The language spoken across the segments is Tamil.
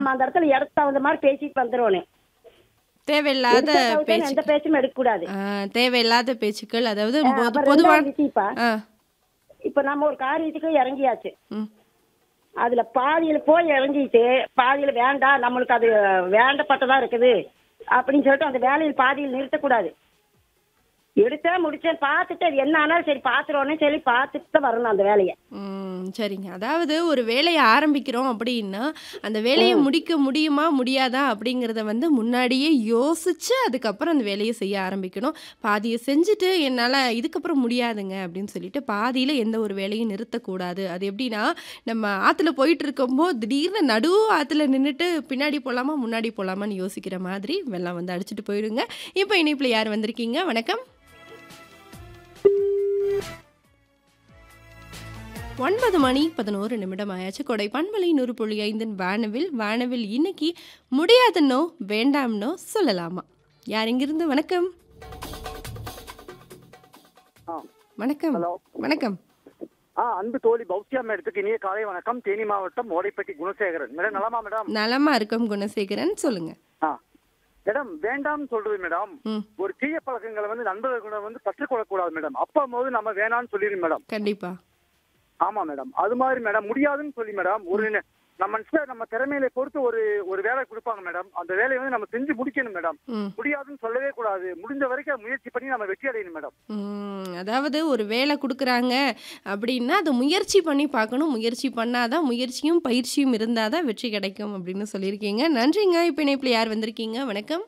நம்ம அந்த இடத்துல இடத்து தகுந்த மாதிரி பேசிட்டு வந்துருவோம் தேவையில்லாத எந்த பேச்சு பேச்சும் எடுக்கக்கூடாது ஆ, தேவையில்லாத பேச்சுக்கள் அதாவது அஹ் பொது- அப்புறம் பொதுவான ரெண்டாவது விஷயம்ப்பா ஆ இப்ப நம்ம ஒரு காரியத்துக்கு இறங்கியாச்சு ம் அதுல பாதியில போய் இறங்கிட்டு பாதியில வேண்டாம் நம்மளுக்கு அது வேண்டப்பட்டதா இருக்குது அப்படின்னு சொல்லிட்டு அந்த வேலையில் பாதியில் நிறுத்தக்கூடாது எடுத்தேன் முடிச்சேன் பார்த்துட்டு அது என்ன ஆனாலும் சரி பார்த்துருவோன்னு சொல்லி பார்த்துட்டு தான் வரணும் அந்த வேலையை ம், சரிங்க அதாவது ஒரு வேலையை ஆரம்பிக்கிறோம் அப்படின்னா அந்த வேலையை முடிக்க முடியுமா முடியாதா அப்படிங்கிறத வந்து முன்னாடியே யோசிச்சு அதுக்கப்புறம் அந்த வேலையை செய்ய ஆரம்பிக்கணும் பாதியை செஞ்சுட்டு என்னால் இதுக்கப்புறம் முடியாதுங்க அப்படின்னு சொல்லிட்டு பாதியில் எந்த ஒரு வேலையும் நிறுத்தக்கூடாது அது எப்படின்னா நம்ம ஆற்றுல போயிட்டு இருக்கும்போது திடீர்னு நடு ஆற்றுல நின்றுட்டு பின்னாடி போகலாமா முன்னாடி போகலாமான்னு யோசிக்கிற மாதிரி வெள்ளம் வந்து அடிச்சுட்டு போயிடுங்க இப்போ இணைப்பில் யார் வந்திருக்கீங்க வணக்கம் ஒன்பது மணி பதினோரு நிமிடம் ஆயாச்சு கொடை பண்பலை நூறு புள்ளி ஐந்தின் வானவில் வானவில் இன்னைக்கு முடியாதுன்னோ வேண்டாம்னோ சொல்லலாமா யார் இங்கிருந்து வணக்கம் ஆ. வணக்கம் ஹலோ வணக்கம் ஆ அன்பு தோழி பௌத்தியா மேடத்துக்கு இனிய காலை வணக்கம் தேனி மாவட்டம் ஓடைப்பட்டி குணசேகரன் மேடம் நலமா மேடம் நலமா இருக்கும் குணசேகரன் சொல்லுங்க ஆ மேடம் வேண்டாம்னு சொல்றது மேடம் ம் ஒரு தீய பழக்கங்களை வந்து நண்பர்கள் வந்து கற்றுக்கொள்ளக்கூடாது மேடம் அப்பா போது நம்ம வேணாம்னு சொல்லிடு மேடம் கண்டிப்பா ஆமா மேடம் அது மாதிரி மேடம் முடியாதுன்னு சொல்லி மேடம் ஒரு ந- நம்ம மனுஷன் நம்ம திறமையில பொறுத்து ஒரு ஒரு வேலை கொடுப்பாங்க மேடம் அந்த வேலையை வந்து நம்ம செஞ்சு முடிக்கணும் மேடம் ம் முடியாதுன்னு சொல்லவே கூடாது முடிஞ்ச வரைக்கும் முயற்சி பண்ணி நம்ம வெற்றி அடையணும் மேடம் ம், அதாவது ஒரு வேலை கொடுக்குறாங்க அப்படின்னா அதை முயற்சி பண்ணி பார்க்கணும் முயற்சி பண்ணாதான் முயற்சியும் பயிற்சியும் இருந்தால் தான் வெற்றி கிடைக்கும் அப்படின்னு சொல்லியிருக்கீங்க நன்றிங்க இப்போ இணைப்பில் யார் வந்திருக்கீங்க வணக்கம்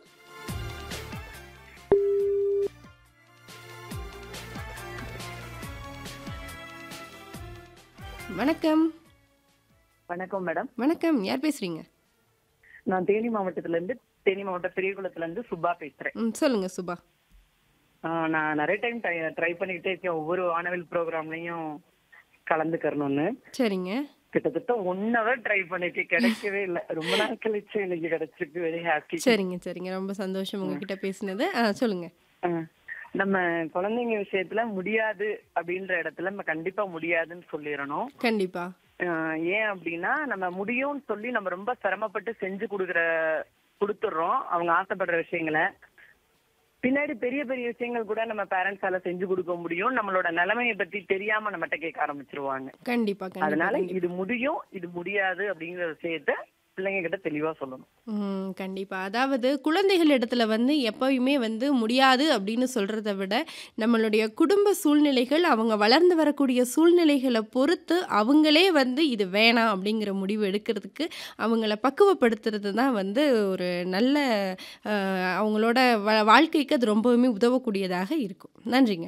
வணக்கம் வணக்கம் மேடம் வணக்கம் யார் பேசுறீங்க நான் தேனி மாவட்டத்துல இருந்து தேனி மாவட்டம் பெரியகுளத்துல இருந்து சுபா பேசுறேன் ம் சொல்லுங்க சுபா ஆஹ் நான் நிறைய டைம் ட்ரை பண்ணிக்கிட்டே இருக்கேன் ஒவ்வொரு வானவில் ப்ரோக்ராம்லயும் கலந்துக்கறணும்னு சரிங்க கிட்டத்தட்ட ஒன் ஹவர் ட்ரை பண்ணிட்டு கிடைக்கவே இல்ல ரொம்ப நாள் கழிச்சு எனக்கு கிடைச்சிருக்கு வெரி ஹாப்பி சரிங்க சரிங்க ரொம்ப சந்தோஷம் உங்ககிட்ட பேசினது ஆ சொல்லுங்க நம்ம குழந்தைங்க விஷயத்துல முடியாது அப்படின்ற இடத்துல நம்ம கண்டிப்பா முடியாதுன்னு சொல்லிடணும் கண்டிப்பா ஆஹ் ஏன் அப்படின்னா நம்ம முடியும்னு சொல்லி நம்ம ரொம்ப சிரமப்பட்டு செஞ்சு கொடுக்குற கொடுத்துடுறோம் அவங்க ஆசைப்படுற விஷயங்களை பின்னாடி பெரிய பெரிய விஷயங்கள் கூட நம்ம பேரண்ட்ஸால செஞ்சு கொடுக்க முடியும் நம்மளோட நிலைமையை பத்தி தெரியாம நம்மகிட்ட கேட்க ஆரம்பிச்சிருவாங்க கண்டிப்பா கண்டிப்பா அதனால கண்டிப்பா. இது முடியும் இது முடியாது அப்படிங்கிற விஷயத்த பிள்ளைங்க கிட்ட தெளிவா சொல்லணும் ம் கண்டிப்பா அதாவது குழந்தைகள் இடத்துல வந்து எப்பயுமே வந்து முடியாது அப்படின்னு சொல்றத விட நம்மளுடைய குடும்ப சூழ்நிலைகள் அவங்க வளர்ந்து வரக்கூடிய சூழ்நிலைகளை பொறுத்து அவங்களே வந்து இது வேணாம் அப்படிங்கிற முடிவு எடுக்கிறதுக்கு அவங்கள பக்குவப்படுத்துறது தான் வந்து ஒரு நல்ல அஹ், அவங்களோட வ வாழ்க்கைக்கு அது ரொம்பவுமே உதவக்கூடியதாக இருக்கும் நன்றிங்க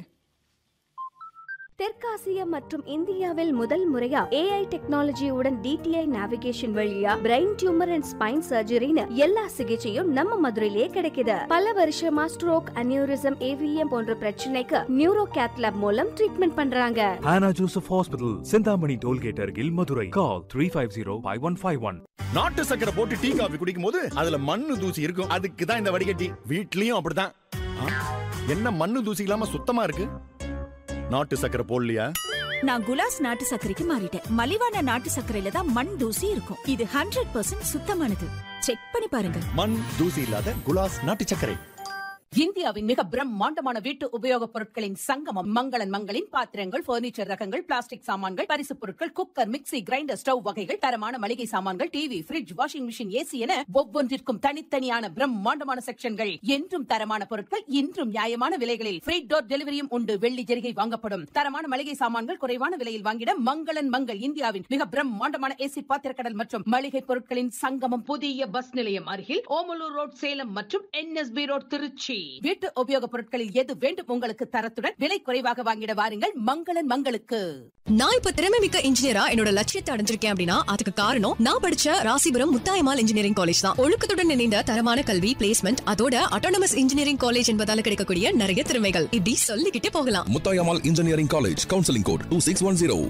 தெற்காசியா மற்றும் இந்தியாவில் முதல் முறையா ஏஐ டெக்னாலஜியுடன் டிடிஐ நேவிகேஷன் வழியா பிரெயின் டியூமர் அண்ட் ஸ்பைன் சர்ஜரின்னு எல்லா சிகிச்சையும் நம்ம மதுரையிலேயே கிடைக்குது பல வருஷமா ஸ்ட்ரோக் அனியூரிசம் ஏவிஎம் போன்ற பிரச்சனைக்கு நியூரோ கேத்லாப் மூலம் ட்ரீட்மெண்ட் பண்றாங்க Hannah Joseph Hospital, Sindhamani Tollgate Argil, Madurai. Call 350-5151. நாட்டு சக்கரை போட்டு டீ காபி குடிக்கும் போது அதுல மண்ணு தூசி இருக்கும் அதுக்கு தான் இந்த வடிகட்டி வீட்லயும் அப்படிதான் ஆ, என்ன மண்ணு தூசி இல்லாம சுத்தமா இருக்கு நாட்டு சக்கரை போடலையா நான் குலாஸ் நாட்டு சர்க்கரைக்கு மாறிட்டேன் மலிவான நாட்டு சர்க்கரையில தான் மண் தூசி இருக்கும் இது ஹண்ட்ரட் பர்சன்ட் சுத்தமானது செக் பண்ணி பாருங்க மண் தூசி இல்லாத குலாஸ் நாட்டு சர்க்கரை இந்தியாவின் மிக பிரம்மாண்டமான வீட்டு உபயோகப் பொருட்களின் சங்கமம் மங்களன் மங்களின் பாத்திரங்கள் பர்னிச்சர் ரகங்கள் பிளாஸ்டிக் சாமான்கள் பரிசுப் பொருட்கள் குக்கர் மிக்ஸி கிரைண்டர் ஸ்டவ் வகைகள் தரமான மளிகை சாமான்கள் TV fridge washing machine AC என ஒவ்வொன்றிற்கும் தனித்தனியான பிரம்மாண்டமான செக்ஷன்கள் என்றும் தரமான பொருட்கள் இன்றும் நியாயமான விலைகளில் ஃப்ரீ டோர் டெலிவரியும் உண்டு வெள்ளி ஜெரிகை வாங்கப்படும் தரமான மளிகை சாமான்கள் குறைவான விலையில் வாங்கிட மங்களன் மங்கள் இந்தியாவின் மிக பிரம்மாண்டமான ஏசி பாத்திரக்கடல் மற்றும் மளிகை பொருட்களின் சங்கமம் புதிய பஸ் நிலையம் அருகில் ஓமலூர் ரோட் சேலம் மற்றும் என்எஸ்பி ரோட் திருச்சி வீட்டு உபயோகப் பொருட்களில் எது வேண்டும் உங்களுக்கு தரத்துடன் விலை குறைவாக வாங்கிட வாருங்கள் மங்களன் மங்களுக்கு நான் இப்ப திறமை மிக்க இன்ஜினியரா என்னோட லட்சியத்தை அடைஞ்சிருக்கேன் அப்படின்னா அதுக்கு காரணம் நான் படிச்ச ராசிபுரம் முத்தாயமால் இன்ஜினியரிங் காலேஜ் தான் ஒழுக்கத்துடன் இணைந்த தரமான கல்வி பிளேஸ்மெண்ட் அதோட அட்டானமஸ் இன்ஜினியரிங் காலேஜ் என்பதால கிடைக்கக்கூடிய நிறைய திறமைகள் இப்படி சொல்லிக்கிட்டே போகலாம் Muthayammal engineering college counselling code two six one zero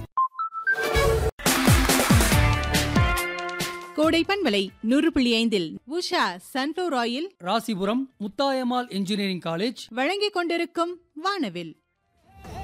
Kodai பண்பலை நூறு புள்ளி ஐந்தில் Usha sunflower oil Rasipuram Muthayammal engineering college வழங்கிக் கொண்டிருக்கும் வானவில்